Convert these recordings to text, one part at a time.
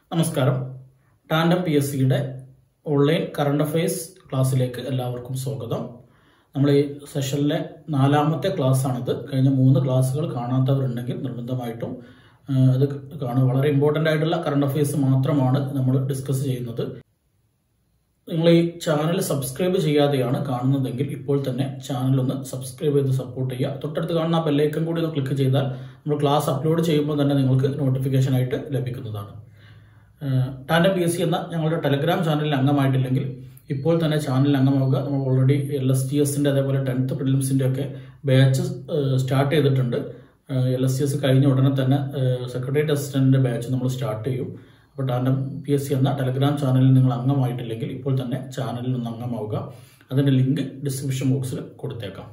നമസ്കാരം Tandem P S സിയുടെ online current affairs ക്ലാസ്സിലേക്ക് എല്ലാവർക്കും സ്വാഗതം നമ്മൾ ഈ സെഷനിലെ നാലാമത്തെ ക്ലാസ്സാണിത് കഴിഞ്ഞ മൂന്ന് ക്ലാസ്സുകൾ കാണാത്തവരുണ്ടെങ്കിൽ നിർബന്ധമായിട്ടും ആ, അത് കാണുക വളരെ ഇമ്പോർട്ടൻ്റ് ആയിട്ടുള്ള കറണ്ട് അഫയേഴ്സ് മാത്രമാണ് നമ്മൾ ഡിസ്കസ് ചെയ്യുന്നത് നിങ്ങൾ ഈ ചാനൽ സബ്സ്ക്രൈബ് ചെയ്യാതെയാണ് കാണുന്നതെങ്കിൽ ഇപ്പോൾ തന്നെ ചാനൽ ഒന്ന് സബ്സ്ക്രൈബ് ചെയ്ത് സപ്പോർട്ട് ചെയ്യുക തൊട്ടടുത്ത് കാണുന്ന ബെല്ലൈക്കൺ കൂടി ഒന്ന് ക്ലിക്ക് ചെയ്താൽ നമ്മൾ ക്ലാസ് അപ്ലോഡ് ചെയ്യുമ്പോൾ തന്നെ നിങ്ങൾക്ക് നോട്ടിഫിക്കേഷൻ ആയിട്ട് ലഭിക്കുന്നതാണ് ടാൻഡം പി എസ് സി എന്ന ഞങ്ങളുടെ ടെലഗ്രാം ചാനലിൽ അംഗമായിട്ടില്ലെങ്കിൽ ഇപ്പോൾ തന്നെ ചാനലിൽ അംഗമാവുക നമ്മൾ ഓൾറെഡി എൽ എസ് ടി എസിൻ്റെ അതേപോലെ ടെൻത്ത് പ്രിലിംസിൻ്റെ ഒക്കെ ബാച്ച് സ്റ്റാർട്ട് ചെയ്തിട്ടുണ്ട് എൽ എസ് ടി എസ് കഴിഞ്ഞ ഉടനെ തന്നെ സെക്രട്ടേറിയറ്റ് അസിസ്റ്റന്റിന്റെ ബാച്ച് നമ്മൾ സ്റ്റാർട്ട് ചെയ്യും അപ്പോൾ ടാൻഡം പി എസ് സി എന്ന ടെലഗ്രാം ചാനലിൽ നിങ്ങൾ അംഗമായിട്ടില്ലെങ്കിൽ ഇപ്പോൾ തന്നെ ചാനലിൽ നിന്ന് അംഗമാവുക അതിന്റെ ലിങ്ക് ഡിസ്ക്രിപ്ഷൻ ബോക്സിൽ കൊടുത്തേക്കാം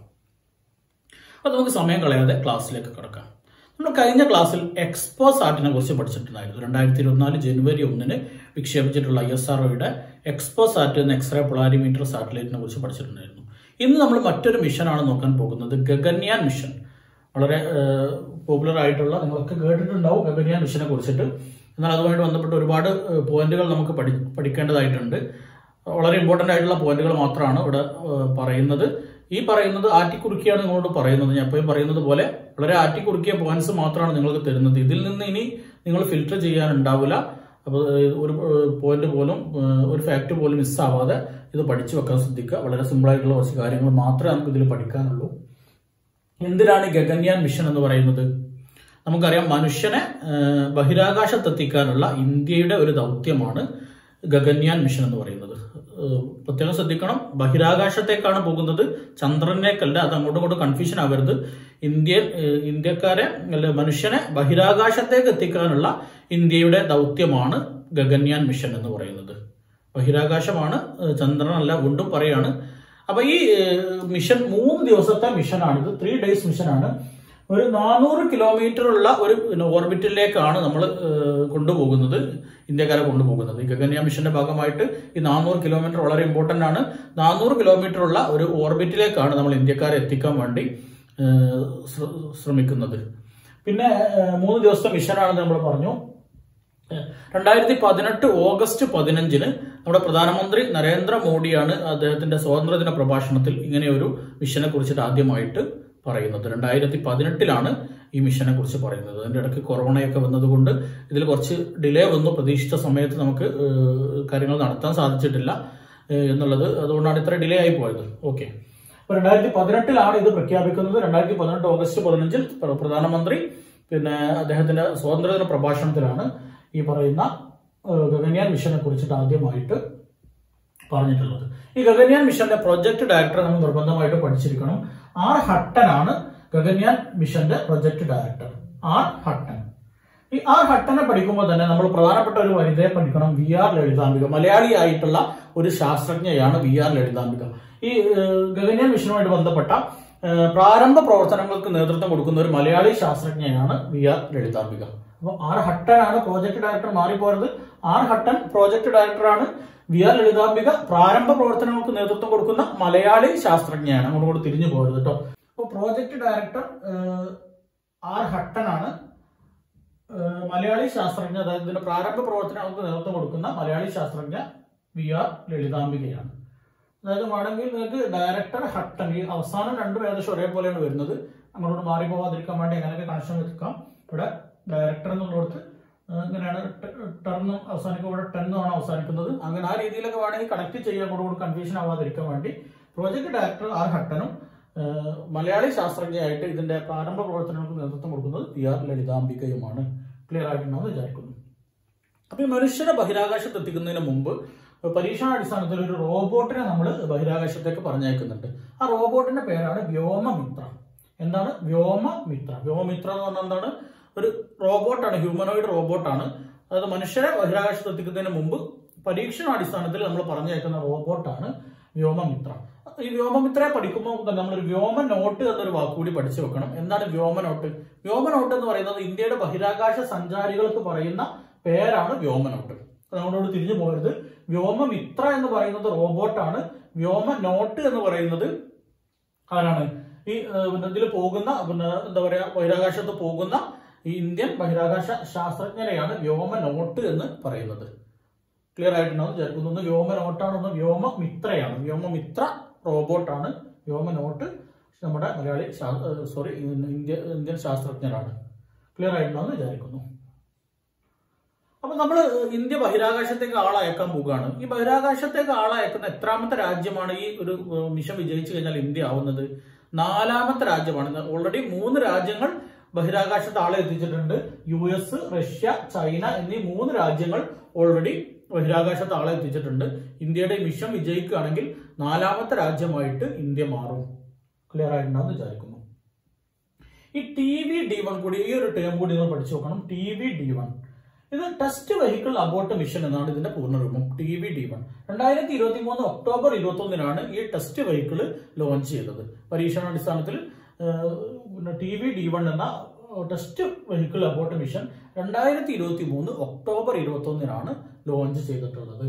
അപ്പോൾ നമുക്ക് സമയം കളയാതെ ക്ലാസ്സിലേക്ക് കിടക്കാം നമ്മൾ കഴിഞ്ഞ ക്ലാസ്സിൽ എക്സ്പോ സാറ്റിനെ കുറിച്ച് പഠിച്ചിട്ടുണ്ടായിരുന്നു രണ്ടായിരത്തി ഇരുപത്തിനാല് ജനുവരി ഒന്നിന് വിക്ഷേപിച്ചിട്ടുള്ള ഐ എസ് ആർഒയുടെ എക്സ്പോ സാറ്റ് എന്ന എക്സ്റേ പൊളാരിമീറ്റർ സാറ്റലൈറ്റിനെ കുറിച്ച് പഠിച്ചിട്ടുണ്ടായിരുന്നു ഇന്ന് നമ്മൾ മറ്റൊരു മിഷനാണ് നോക്കാൻ പോകുന്നത് ഗഗൻയാൻ മിഷൻ വളരെ പോപ്പുലർ ആയിട്ടുള്ള നിങ്ങളൊക്കെ കേട്ടിട്ടുണ്ടാവും ഗഗൻയാൻ മിഷനെ കുറിച്ചിട്ട് എന്നാൽ അതുമായിട്ട് ബന്ധപ്പെട്ട് ഒരുപാട് പോയിന്റുകൾ നമുക്ക് പഠി പഠിക്കേണ്ടതായിട്ടുണ്ട് വളരെ ഇമ്പോർട്ടന്റ് ആയിട്ടുള്ള പോയിന്റുകൾ മാത്രമാണ് ഇവിടെ ഏഹ്, പറയുന്നത് ഈ പറയുന്നത് ആറ്റിക്കുറുക്കിയാണ് നിങ്ങളോട് പറയുന്നത് ഞാൻ എപ്പോഴും പറയുന്നത് പോലെ വളരെ ആറ്റിക്കുറുക്കിയ പോയിന്റ്സ് മാത്രമാണ് നിങ്ങൾക്ക് തരുന്നത് ഇതിൽ നിന്ന് ഇനി നിങ്ങൾ ഫിൽറ്റർ ചെയ്യാനുണ്ടാവില്ല അപ്പോൾ ഒരു പോയിന്റ് പോലും ഏഹ്, ഒരു ഫാക്ട് പോലും മിസ്സാവാതെ ഇത് പഠിച്ചു വെക്കാൻ ശ്രദ്ധിക്കുക വളരെ സിമ്പിൾ ആയിട്ടുള്ള കുറച്ച് കാര്യങ്ങൾ മാത്രമേ നമുക്ക് ഇതിൽ പഠിക്കാനുള്ളൂ എന്തിനാണ് ഈ ഗഗൻയാൻ മിഷൻ എന്ന് പറയുന്നത് നമുക്കറിയാം മനുഷ്യനെ ഏഹ്, ബഹിരാകാശത്തെത്തിക്കാനുള്ള ഇന്ത്യയുടെ ഒരു ദൗത്യമാണ് ഗഗൻയാൻ മിഷൻ എന്ന് പറയുന്നത് ഏഹ്, പ്രത്യേകം ശ്രദ്ധിക്കണം ബഹിരാകാശത്തേക്കാണ് പോകുന്നത് ചന്ദ്രനേക്കല്ല അത് അങ്ങോട്ടും ഇങ്ങോട്ടും കൺഫ്യൂഷൻ ആവരുത് ഇന്ത്യ ഏഹ്, ഇന്ത്യക്കാരെ അല്ല മനുഷ്യനെ ബഹിരാകാശത്തേക്ക് എത്തിക്കാനുള്ള ഇന്ത്യയുടെ ദൗത്യമാണ് ഗഗൻയാൻ മിഷൻ എന്ന് പറയുന്നത് ബഹിരാകാശമാണ് ഏഹ്, ചന്ദ്രനല്ല വീണ്ടും പറയാണ് അപ്പൊ ഈ ഏഹ്, മിഷൻ മൂന്ന് ദിവസത്തെ മിഷനാണിത് ത്രീ ഡേയ്സ് മിഷനാണ് ഒരു നാനൂറ് കിലോമീറ്റർ ഉള്ള ഒരു ഓർബിറ്റിലേക്കാണ് നമ്മൾ കൊണ്ടുപോകുന്നത് ഇന്ത്യക്കാരെ കൊണ്ടുപോകുന്നത് ഈ ഗഗൻയാൻ മിഷന്റെ ഭാഗമായിട്ട് ഈ നാനൂറ് കിലോമീറ്റർ വളരെ ഇമ്പോർട്ടന്റ് ആണ് നാനൂറ് കിലോമീറ്റർ ഉള്ള ഒരു ഓർബിറ്റിലേക്കാണ് നമ്മൾ ഇന്ത്യക്കാരെ എത്തിക്കാൻ വേണ്ടി ഏഹ്, ശ്ര- ശ്രമിക്കുന്നത് പിന്നെ ഏഹ്, മൂന്ന് ദിവസത്തെ മിഷനാണെന്ന് നമ്മൾ പറഞ്ഞു രണ്ടായിരത്തി പതിനെട്ട് ഓഗസ്റ്റ് പതിനഞ്ചിന് നമ്മുടെ പ്രധാനമന്ത്രി നരേന്ദ്രമോദിയാണ് അദ്ദേഹത്തിന്റെ സ്വാതന്ത്ര്യദിന പ്രഭാഷണത്തിൽ ഇങ്ങനെയൊരു മിഷനെ കുറിച്ചിട്ട് ആദ്യമായിട്ട് പറയുന്നത് രണ്ടായിരത്തി പതിനെട്ടിലാണ് ഈ മിഷനെ കുറിച്ച് പറയുന്നത് അതിന്റെ ഇടയ്ക്ക് കൊറോണയൊക്കെ വന്നതുകൊണ്ട് ഇതിൽ കുറച്ച് ഡിലേ വന്നു പ്രതീക്ഷിച്ച സമയത്ത് നമുക്ക് ഏഹ്, കാര്യങ്ങൾ നടത്താൻ സാധിച്ചിട്ടില്ല ഏഹ്, എന്നുള്ളത് അതുകൊണ്ടാണ് ഇത്ര ഡിലേ ആയി പോയത് ഓക്കെ അപ്പൊ രണ്ടായിരത്തി പതിനെട്ടിലാണ് ഇത് പ്രഖ്യാപിക്കുന്നത് രണ്ടായിരത്തി പതിനെട്ട് ഓഗസ്റ്റ് പതിനഞ്ചിൽ പ്ര- പ്രധാനമന്ത്രി പിന്നെ അദ്ദേഹത്തിന്റെ സ്വാതന്ത്ര്യദിന പ്രഭാഷണത്തിലാണ് ഈ പറയുന്ന ഏഹ്, ഗഗൻയാൻ മിഷനെ കുറിച്ചിട്ട് ആദ്യമായിട്ട് പറഞ്ഞിട്ടുള്ളത് ഈ ഗഗൻയാൻ മിഷന്റെ പ്രൊജക്ട് ഡയറക്ടർ നമ്മൾ നിർബന്ധമായിട്ട് പഠിച്ചിരിക്കണം ആർ ഹട്ടനാണ് ഗഗൻയാൻ മിഷന്റെ പ്രൊജക്ട് ഡയറക്ടർ ആർ ഹട്ടൻ ഈ ആർ ഹട്ടനെ പഠിക്കുമ്പോൾ തന്നെ നമ്മൾ പ്രധാനപ്പെട്ട ഒരു വനിതയെ പഠിക്കണം വി ആർ ലളിതാംബിക മലയാളിയായിട്ടുള്ള ഒരു ശാസ്ത്രജ്ഞയാണ് വി ആർ ലളിതാംബിക ഈ ഏഹ്, ഗഗൻയാൻ മിഷനുമായിട്ട് ബന്ധപ്പെട്ട ഏഹ്, പ്രാരംഭ പ്രവർത്തനങ്ങൾക്ക് നേതൃത്വം കൊടുക്കുന്ന ഒരു മലയാളി ശാസ്ത്രജ്ഞയാണ് വി ആർ ലളിതാംബിക അപ്പോൾ ആർ ഹട്ടനാണ് പ്രോജക്ട് ഡയറക്ടർ മാറിപ്പോയത് ആർ ഹട്ടൻ പ്രോജക്ട് ഡയറക്ടറാണ് വി ആർ ലളിതാംബിക പ്രാരംഭ പ്രവർത്തനങ്ങൾക്ക് നേതൃത്വം കൊടുക്കുന്ന മലയാളി ശാസ്ത്രജ്ഞയാണ് അങ്ങോട്ട് കൂടെ തിരിഞ്ഞു പോയത് കേട്ടോ അപ്പോൾ പ്രോജക്ട് ഡയറക്ടർ ഏഹ്, ആർ ഹട്ടനാണ് ഏഹ്, മലയാളി ശാസ്ത്രജ്ഞ അതായത് ഇതിന്റെ പ്രാരംഭ പ്രവർത്തനങ്ങൾക്ക് നേതൃത്വം കൊടുക്കുന്ന മലയാളി ശാസ്ത്രജ്ഞ വി ആർ ലളിതാംബികയാണ് അതായത് വേണമെങ്കിൽ നിങ്ങൾക്ക് ഡയറക്ടർ ഹട്ടൻ ഈ അവസാനം രണ്ടും ഏകദേശം ഒരേപോലെയാണ് വരുന്നത് അങ്ങോട്ട് മാറി പോവാതിരിക്കാൻ വേണ്ടി അങ്ങനെയൊക്കെ കണക്ഷൻ വെക്കാം ഇവിടെ ഡയറക്ടർ എന്നുള്ളിടത്ത് ഏഹ് ഇങ്ങനെയാണ് ടേൺ അവസാനിക്കുമ്പോൾ ഇവിടെ ടെൻ ആണ് അവസാനിക്കുന്നത് അങ്ങനെ ആ രീതിയിലൊക്കെ വേണമെങ്കിൽ കണക്ട് ചെയ്യാൻ കൂടെ കൺഫ്യൂഷൻ ആവാതിരിക്കാൻ വേണ്ടി പ്രോജക്ട് ഡയറക്ടർ ആർ ഹട്ടനും ഏഹ് മലയാളി ശാസ്ത്രജ്ഞയായിട്ട് ഇതിന്റെ പ്രാരംഭ പ്രവർത്തനങ്ങൾക്ക് നേതൃത്വം കൊടുക്കുന്നത് പി ആർ ലളിതാംബികയുമാണ് ക്ലിയർ ആയിട്ടുണ്ടെന്ന് വിചാരിക്കുന്നു അപ്പൊ ഈ മനുഷ്യരെ ബഹിരാകാശത്ത് എത്തിക്കുന്നതിന് മുമ്പ് പരീക്ഷണാടിസ്ഥാനത്തിൽ ഒരു റോബോട്ടിനെ നമ്മൾ ബഹിരാകാശത്തേക്ക് പറഞ്ഞയക്കുന്നുണ്ട് ആ റോബോട്ടിന്റെ പേരാണ് വ്യോമമിത്ര എന്താണ് വ്യോമമിത്ര വ്യോമമിത്ര എന്ന് പറഞ്ഞാൽ എന്താണ് ഒരു റോബോട്ടാണ് ഹ്യൂമനോയിഡ് റോബോട്ടാണ് അതായത് മനുഷ്യരെ ബഹിരാകാശത്ത് എത്തിക്കുന്നതിന് മുമ്പ് പരീക്ഷണാടിസ്ഥാനത്തിൽ നമ്മൾ പറഞ്ഞയക്കുന്ന റോബോട്ടാണ് വ്യോമമിത്ര ഈ വ്യോമമിത്രയെ പഠിക്കുമ്പോൾ തന്നെ നമ്മളൊരു വ്യോമ നോട്ട് എന്നൊരു വാക്കുകൂടി പഠിച്ചു വെക്കണം എന്താണ് വ്യോമ നോട്ട് വ്യോമ നോട്ട് എന്ന് പറയുന്നത് ഇന്ത്യയുടെ ബഹിരാകാശ സഞ്ചാരികൾക്ക് പറയുന്ന പേരാണ് വ്യോമ നോട്ട് അത് നമ്മളോട് തിരിഞ്ഞു പോകരുത് വ്യോമമിത്ര എന്ന് പറയുന്നത് റോബോട്ടാണ് വ്യോമ നോട്ട് എന്ന് പറയുന്നത് ആരാണ് ഈ ഏഹ്, പിന്നെ ഇതിൽ പോകുന്ന പിന്നെ എന്താ പറയാ ബഹിരാകാശത്ത് പോകുന്ന ഈ ഇന്ത്യൻ ബഹിരാകാശ ശാസ്ത്രജ്ഞരെയാണ് വ്യോമനോട്ട് എന്ന് പറയുന്നത് ക്ലിയർ ആയിട്ടുണ്ടാവും വിചാരിക്കുന്നു ഒന്ന് വ്യോമനോട്ടാണ് ഒന്ന് വ്യോമമിത്രയാണ് വ്യോമമിത്ര റോബോട്ടാണ് വ്യോമനോട്ട് നമ്മുടെ മലയാളി സോറി ഇന്ത്യ ഇന്ത്യൻ ശാസ്ത്രജ്ഞരാണ് ക്ലിയർ ആയിട്ടുണ്ടാവും വിചാരിക്കുന്നു അപ്പൊ നമ്മൾ ഇന്ത്യ ബഹിരാകാശത്തേക്ക് ആളയക്കാൻ പോവുകയാണ് ഈ ബഹിരാകാശത്തേക്ക് ആളയക്കുന്ന എത്രാമത്തെ രാജ്യമാണ് ഈ ഒരു ഏഹ്, മിഷൻ വിജയിച്ചു കഴിഞ്ഞാൽ ഇന്ത്യ ആവുന്നത് നാലാമത്തെ രാജ്യമാണ് ഓൾറെഡി മൂന്ന് രാജ്യങ്ങൾ ബഹിരാകാശത്ത് ആളെ എത്തിച്ചിട്ടുണ്ട് യു എസ് റഷ്യ ചൈന എന്നീ മൂന്ന് രാജ്യങ്ങൾ ഓൾറെഡി ബഹിരാകാശത്ത് ആളെ എത്തിച്ചിട്ടുണ്ട് ഇന്ത്യയുടെ ഈ മിഷൻ വിജയിക്കുകയാണെങ്കിൽ നാലാമത്തെ രാജ്യമായിട്ട് ഇന്ത്യ മാറും ക്ലിയർ ആയിട്ടുണ്ടാവും വിചാരിക്കുന്നു ഈ ടി വി ഡി വൺ കൂടി ഈ ഒരു ടേം കൂടി നിങ്ങൾ പഠിച്ചു നോക്കണം ടി വി ഡി വൺ ഇത് ടെസ്റ്റ് വെഹിക്കിൾ അബോട്ട് മിഷൻ എന്നാണ് ഇതിന്റെ പൂർണ്ണരൂപം ടി വി ഡി വൺ രണ്ടായിരത്തി ഇരുപത്തി മൂന്ന് ഒക്ടോബർ ഇരുപത്തി ഒന്നിനാണ് ഈ ടെസ്റ്റ് വെഹിക്കിൾ ലോഞ്ച് ചെയ്തത് പരീക്ഷണാടിസ്ഥാനത്തിൽ ടി വി ഡി വൺ എന്ന ടെസ്റ്റ് വെഹിക്കിൾ അബോട്ട് മിഷൻ രണ്ടായിരത്തി ഇരുപത്തി മൂന്ന് ഒക്ടോബർ ഇരുപത്തി ഒന്നിനാണ് ലോഞ്ച് ചെയ്തിട്ടുള്ളത്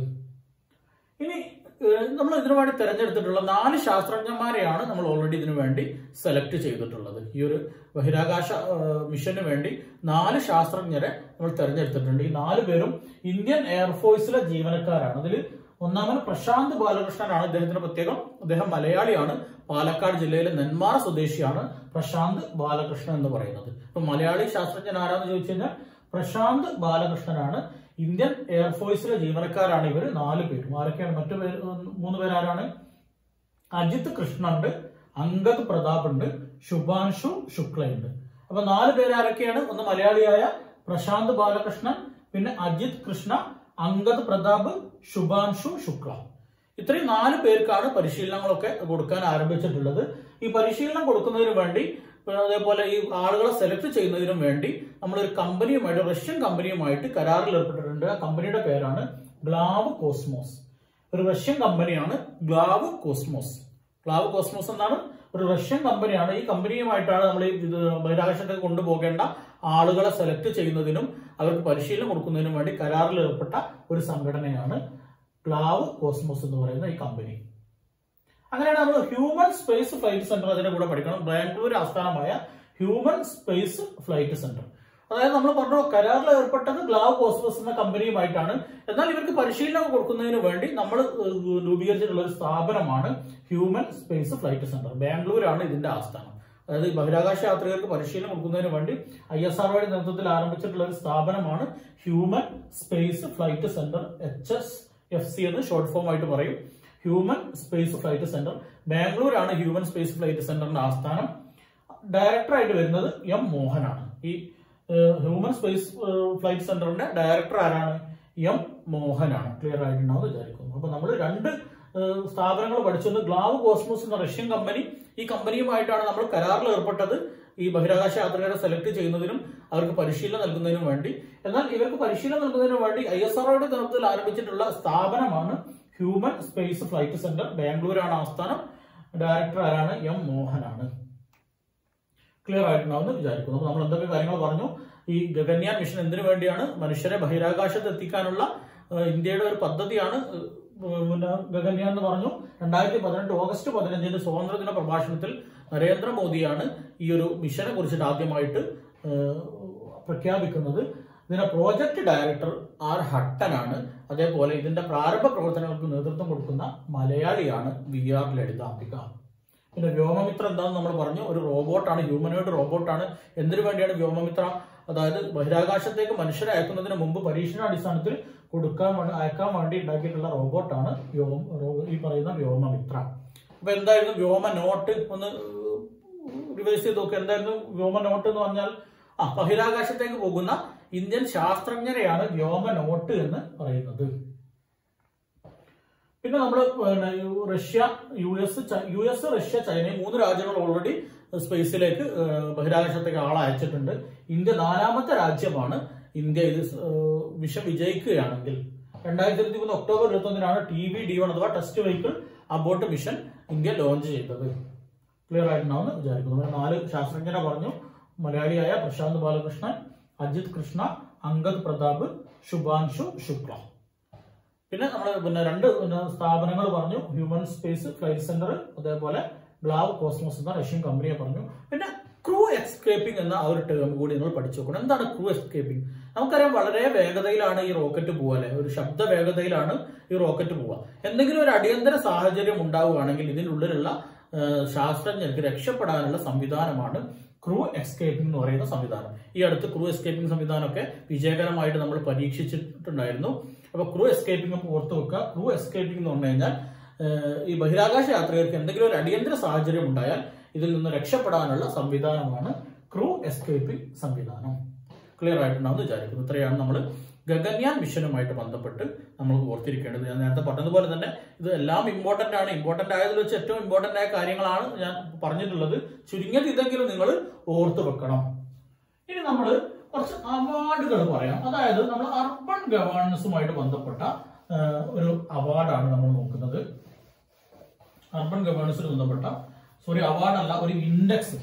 ഇനി ഏഹ്, നമ്മൾ ഇതിനു വേണ്ടി തെരഞ്ഞെടുത്തിട്ടുള്ള നാല് ശാസ്ത്രജ്ഞന്മാരെയാണ് നമ്മൾ ഓൾറെഡി ഇതിനു വേണ്ടി സെലക്ട് ചെയ്തിട്ടുള്ളത് ഈ ഒരു ബഹിരാകാശ ഏഹ്, മിഷന് വേണ്ടി നാല് ശാസ്ത്രജ്ഞരെ നമ്മൾ തെരഞ്ഞെടുത്തിട്ടുണ്ട് ഈ നാല് പേരും ഇന്ത്യൻ എയർഫോഴ്സിലെ ജീവനക്കാരാണ് അതിൽ ഒന്നാമത് പ്രശാന്ത് ബാലകൃഷ്ണനാണ് ഇദ്ദേഹത്തിന്റെ പ്രത്യേകം അദ്ദേഹം മലയാളിയാണ് പാലക്കാട് ജില്ലയിലെ നെന്മാറ സ്വദേശിയാണ് പ്രശാന്ത് ബാലകൃഷ്ണൻ എന്ന് പറയുന്നത് ഇപ്പൊ മലയാളി ശാസ്ത്രജ്ഞൻ ആരാന്ന് ചോദിച്ചു കഴിഞ്ഞാൽ പ്രശാന്ത് ബാലകൃഷ്ണനാണ് ഇന്ത്യൻ എയർഫോഴ്സിലെ ജീവനക്കാരാണ് ഇവർ നാല് പേരും ആരൊക്കെയാണ് മറ്റു പേര് മൂന്ന് പേരാരാണ് അജിത് കൃഷ്ണ ഉണ്ട് അങ്കദ് പ്രതാപ് ഉണ്ട് ശുഭാൻഷു ശുക്ലയുണ്ട് അപ്പൊ നാല് പേര് ആരൊക്കെയാണ് ഒന്ന് മലയാളിയായ പ്രശാന്ത് ബാലകൃഷ്ണൻ പിന്നെ അജിത് കൃഷ്ണ അങ്കദ് പ്രതാപ് ശുഭാൻഷു ശുക്ല ഇത്രയും നാല് പേർക്കാണ് പരിശീലനങ്ങളൊക്കെ കൊടുക്കാൻ ആരംഭിച്ചിട്ടുള്ളത് ഈ പരിശീലനം കൊടുക്കുന്നതിന് വേണ്ടി ഇപ്പൊ അതേപോലെ ഈ ആളുകളെ സെലക്ട് ചെയ്യുന്നതിനും വേണ്ടി നമ്മളൊരു കമ്പനിയുമായിട്ട് റഷ്യൻ കമ്പനിയുമായിട്ട് കരാറിൽ ഏർപ്പെട്ടിട്ടുണ്ട് ആ കമ്പനിയുടെ പേരാണ് ഗ്ലാവ് കോസ്മോസ് ഒരു റഷ്യൻ കമ്പനിയാണ് ഗ്ലാവ് കോസ്മോസ് ഗ്ലാവ് കോസ്മോസ് എന്നാണ് ഒരു റഷ്യൻ കമ്പനിയാണ് ഈ കമ്പനിയുമായിട്ടാണ് നമ്മൾ ഈ ഇത് ബഹിരാകാശത്തേക്ക് കൊണ്ടുപോകേണ്ട ആളുകളെ സെലക്ട് ചെയ്യുന്നതിനും അവർക്ക് പരിശീലനം കൊടുക്കുന്നതിനും വേണ്ടി കരാറിൽ ഏർപ്പെട്ട ഒരു സംഘടനയാണ് ഗ്ലാവ് കോസ്മോസ് എന്ന് പറയുന്ന ഈ കമ്പനി അങ്ങനെയാണ് നമ്മൾ ഹ്യൂമൻ സ്പേസ് ഫ്ലൈറ്റ് സെന്റർ അതിന്റെ കൂടെ പഠിക്കണം ബാംഗ്ലൂർ ആസ്ഥാനമായ ഹ്യൂമൻ സ്പേസ് ഫ്ലൈറ്റ് സെന്റർ അതായത് നമ്മൾ പറഞ്ഞു കരാറിൽ ഏർപ്പെട്ടത് ഗ്ലാവ് കോസ്മോസ് എന്ന കമ്പനിയുമായിട്ടാണ് എന്നാൽ ഇവർക്ക് പരിശീലനം കൊടുക്കുന്നതിന് വേണ്ടി നമ്മൾ ഏഹ്, രൂപീകരിച്ചിട്ടുള്ള ഒരു സ്ഥാപനമാണ് ഹ്യൂമൻ സ്പേസ് ഫ്ലൈറ്റ് സെന്റർ ബാംഗ്ലൂരാണ് ഇതിന്റെ ആസ്ഥാനം അതായത് ഈ ബഹിരാകാശ യാത്രികർക്ക് പരിശീലനം കൊടുക്കുന്നതിന് വേണ്ടി ഐ എസ് ആർ നേതൃത്വത്തിൽ ആരംഭിച്ചിട്ടുള്ള ഒരു സ്ഥാപനമാണ് human space flight centre H S F C എന്ന് ഷോർട്ട് ഫോം ആയിട്ട് പറയും ഹ്യൂമൻ സ്പേസ് ഫ്ലൈറ്റ് സെന്റർ ബാംഗ്ലൂരാണ് ഹ്യൂമൻ സ്പേസ് ഫ്ലൈറ്റ് സെന്ററിന്റെ ആസ്ഥാനം ഡയറക്ടറായിട്ട് വരുന്നത് എം മോഹനാണ് ഈ ഏഹ്, ഹ്യൂമൻ സ്പേസ് ഏഹ്, ഫ്ലൈറ്റ് സെന്ററിന്റെ ഡയറക്ടർ ആരാണ് എം മോഹനാണ് ക്ലിയർ ആയിട്ടുണ്ടാവും വിചാരിക്കുന്നു അപ്പൊ നമ്മൾ രണ്ട് ഏഹ്, സ്ഥാപനങ്ങൾ പഠിച്ചത് ഗ്ലാവ് കോസ്മോസ് എന്ന റഷ്യൻ കമ്പനി ഈ കമ്പനിയുമായിട്ടാണ് നമ്മൾ കരാറിൽ ഏർപ്പെട്ടത് ഈ ബഹിരാകാശ യാത്രികരെ സെലക്ട് ചെയ്യുന്നതിനും അവർക്ക് പരിശീലനം നൽകുന്നതിനും വേണ്ടി എന്നാൽ ഇവർക്ക് പരിശീലനം നൽകുന്നതിന് വേണ്ടി ഐ എസ് ആർഒയുടെ നേതൃത്വത്തിൽ ആരംഭിച്ചിട്ടുള്ള സ്ഥാപനമാണ് ഹ്യൂമൻ സ്പേസ് ഫ്ലൈറ്റ് സെന്റർ ബാംഗ്ലൂരാണ് ആസ്ഥാനം ഡയറക്ടർ ആരാണ് എം മോഹനാണ് ക്ലിയർ ആയിട്ടുണ്ടാവുമെന്ന് വിചാരിക്കുന്നു അപ്പൊ നമ്മൾ എന്തൊക്കെ കാര്യങ്ങൾ പറഞ്ഞു ഈ ഗഗൻയാൻ മിഷൻ എന്തിനു വേണ്ടിയാണ് മനുഷ്യരെ ബഹിരാകാശത്ത് എത്തിക്കാനുള്ള ഏഹ്, ഇന്ത്യയുടെ ഒരു പദ്ധതിയാണ് ഏഹ്, പിന്നെ ഗഗൻയാൻ എന്ന് പറഞ്ഞു രണ്ടായിരത്തി പതിനെട്ട് ഓഗസ്റ്റ് പതിനഞ്ചിന് സ്വാതന്ത്ര്യദിന പ്രഭാഷണത്തിൽ നരേന്ദ്രമോദിയാണ് ഈ ഒരു മിഷനെ കുറിച്ചിട്ട് ആദ്യമായിട്ട് ഏഹ്, പ്രഖ്യാപിക്കുന്നത് ഇതിന്റെ പ്രോജക്ട് ഡയറക്ടർ ആർ ഹട്ടനാണ് അതേപോലെ ഇതിന്റെ പ്രാരംഭ പ്രവർത്തനങ്ങൾക്ക് നേതൃത്വം കൊടുക്കുന്ന മലയാളിയാണ് വി ആർ ലളിതാംബിക പിന്നെ വ്യോമമിത്ര എന്താണെന്ന് നമ്മൾ പറഞ്ഞു ഒരു റോബോട്ടാണ് ഹ്യൂമനോയിഡ് റോബോട്ടാണ് എന്തിനു വേണ്ടിയാണ് വ്യോമമിത്ര അതായത് ബഹിരാകാശത്തേക്ക് മനുഷ്യരെ അയക്കുന്നതിന് മുമ്പ് പരീക്ഷണാടിസ്ഥാനത്തിൽ കൊടുക്കാൻ വേണ്ടി അയക്കാൻ വേണ്ടി ഉണ്ടാക്കിയിട്ടുള്ള റോബോട്ടാണ് വ്യോമ റോ- ഈ പറയുന്ന വ്യോമമിത്ര അപ്പൊ എന്തായിരുന്നു വ്യോമ നോട്ട് ഒന്ന് റിവൈസ് ചെയ്ത് നോക്കുക എന്തായിരുന്നു വ്യോമ നോട്ട് എന്ന് പറഞ്ഞാൽ ആ ബഹിരാകാശത്തേക്ക് പോകുന്ന ഇന്ത്യൻ ശാസ്ത്രജ്ഞരെയാണ് വ്യോമ നോട്ട് എന്ന് പറയുന്നത് പിന്നെ നമ്മൾ Russia U S U S Russia China ഈ മൂന്ന് രാജ്യങ്ങൾ ഓൾറെഡി സ്പേസിലേക്ക് ഏഹ്, ബഹിരാകാശത്തേക്ക് ആളെ അയച്ചിട്ടുണ്ട് ഇന്ത്യ നാലാമത്തെ രാജ്യമാണ് ഇന്ത്യ ഇത് സ്- ഏഹ്, മിഷൻ വിജയിക്കുകയാണെങ്കിൽ രണ്ടായിരത്തി ഇരുപത്തി മൂന്ന് ഒക്ടോബർ ഇരുപത്തി ഒന്നിനാണ് ടി വി ഡി വൺ അഥവാ test vehicle abort mission India launch ചെയ്തത് ക്ലിയർ ആയിട്ടുണ്ടാവുമെന്ന് വിചാരിക്കുന്നു അങ്ങനെ നാല് ശാസ്ത്രജ്ഞരെ പറഞ്ഞു മലയാളിയായ പ്രശാന്ത് ബാലകൃഷ്ണൻ അജിത് കൃഷ്ണ അങ്കദ് പ്രതാപ് ശുഭാൻഷു ശുക്ല പിന്നെ നമ്മൾ പിന്നെ രണ്ട് പിന്നെ സ്ഥാപനങ്ങൾ പറഞ്ഞു ഹ്യൂമൻ സ്പേസ് ഫ്ലൈറ്റ് സെന്റർ അതേപോലെ ഗ്ലാവ് കോസ്മോസ് എന്ന റഷ്യൻ കമ്പനിയെ പറഞ്ഞു പിന്നെ ക്രൂ എസ്കേപ്പിംഗ് എന്ന ആ ഒരു ടേം കൂടി നിങ്ങൾ പഠിച്ചു നോക്കണം എന്താണ് ക്രൂ എസ്കേപ്പിംഗ് നമുക്കറിയാം വളരെ വേഗതയിലാണ് ഈ റോക്കറ്റ് പോവുക അല്ലെ ഒരു ശബ്ദ വേഗതയിലാണ് ഈ റോക്കറ്റ് പോവുക എന്തെങ്കിലും ഒരു അടിയന്തര സാഹചര്യം ഉണ്ടാവുകയാണെങ്കിൽ ഇതിനുള്ളിലുള്ള ആ, ശാസ്ത്രജ്ഞർക്ക് രക്ഷപ്പെടാനുള്ള സംവിധാനമാണ് ക്രൂ എസ്കേപ്പിംഗ് എന്ന് പറയുന്ന സംവിധാനം ഈ അടുത്ത് ക്രൂ എസ്കേപ്പിംഗ് സംവിധാനമൊക്കെ വിജയകരമായിട്ട് നമ്മൾ പരീക്ഷിച്ചിട്ടുണ്ടായിരുന്നു അപ്പൊ ക്രൂ എസ്കേപ്പിംഗ് ഒക്കെ ഓർത്ത് വെക്കുക ക്രൂ എസ്കേപ്പിംഗ് എന്ന് പറഞ്ഞു കഴിഞ്ഞാൽ ഏഹ്, ഈ ബഹിരാകാശ യാത്രികർക്ക് എന്തെങ്കിലും ഒരു അടിയന്തര സാഹചര്യം ഉണ്ടായാൽ ഇതിൽ നിന്ന് രക്ഷപ്പെടാനുള്ള സംവിധാനമാണ് ക്രൂ എസ്കേപ്പിംഗ് സംവിധാനം ക്ലിയർ ആയിട്ടുണ്ടാവും വിചാരിക്കുന്നു ഇത്രയാണ് നമ്മൾ ഗഗൻയാൻ മിഷനുമായിട്ട് ബന്ധപ്പെട്ട് നമ്മൾ ഓർത്തിരിക്കേണ്ടത് ഞാൻ നേരത്തെ പറഞ്ഞതുപോലെ തന്നെ ഇത് എല്ലാം ഇമ്പോർട്ടന്റ് ആണ് ഇമ്പോർട്ടന്റ് ആയതിൽ വെച്ച് ഏറ്റവും ഇമ്പോർട്ടന്റ് ആയ കാര്യങ്ങളാണ് ഞാൻ പറഞ്ഞിട്ടുള്ളത് ചുരുങ്ങിയത് ഇതെങ്കിലും നിങ്ങൾ ഓർത്ത് വെക്കണം ഇനി നമ്മൾ കുറച്ച് അവാർഡുകൾ പറയാം അതായത് നമ്മൾ അർബൻ ഗവേണൻസുമായിട്ട് ബന്ധപ്പെട്ട ആ, ഒരു അവാർഡാണ് നമ്മൾ നോക്കുന്നത് അർബൻ ഗവേണൻസിന് ബന്ധപ്പെട്ട സോറി അവാർഡല്ല ഒരു ഇൻഡെക്സ്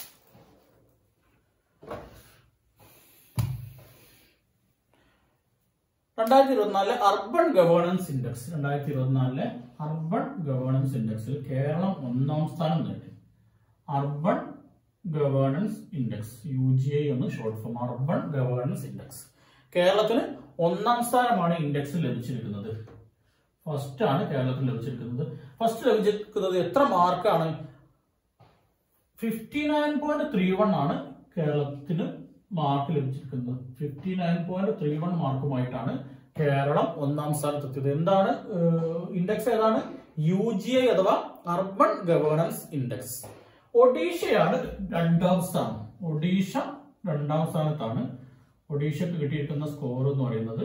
രണ്ടായിരത്തി ഇരുപത്തിനാലിലെ അർബൻ ഗവേണൻസ് ഇൻഡെക്സ് രണ്ടായിരത്തി ഇരുപത്തിനാലിലെ അർബൻ ഗവേണൻസ് ഇൻഡെക്സിൽ കേരളം ഒന്നാം സ്ഥാനം നേടി urban governance index U G I എന്ന് short form urban governance index കേരളത്തിന് ഒന്നാം സ്ഥാനമാണ് ഇൻഡെക്സ് ലഭിച്ചിരിക്കുന്നത് ഫസ്റ്റ് ആണ് കേരളത്തിൽ ലഭിച്ചിരിക്കുന്നത് ഫസ്റ്റ് ലഭിച്ചിരിക്കുന്നത് എത്ര മാർക്കാണ് fifty nine point three one ആണ് കേരളത്തിന് മാർക്ക് ലഭിച്ചിരിക്കുന്നത് fifty nine point three one മാർക്കുമായിട്ടാണ് കേരളം ഒന്നാം സ്ഥാനത്തെത്തിയത് എന്താണ് ഇൻഡെക്സ് ഏതാണ് യു ജി ഐ അഥവാ അർബൻ ഗവേണൻസ് ഇൻഡെക്സ് ഒഡീഷയാണ് രണ്ടാം സ്ഥാനം ഒഡീഷ രണ്ടാം സ്ഥാനത്താണ് ഒഡീഷക്ക് കിട്ടിയിരിക്കുന്ന സ്കോർ എന്ന് പറയുന്നത്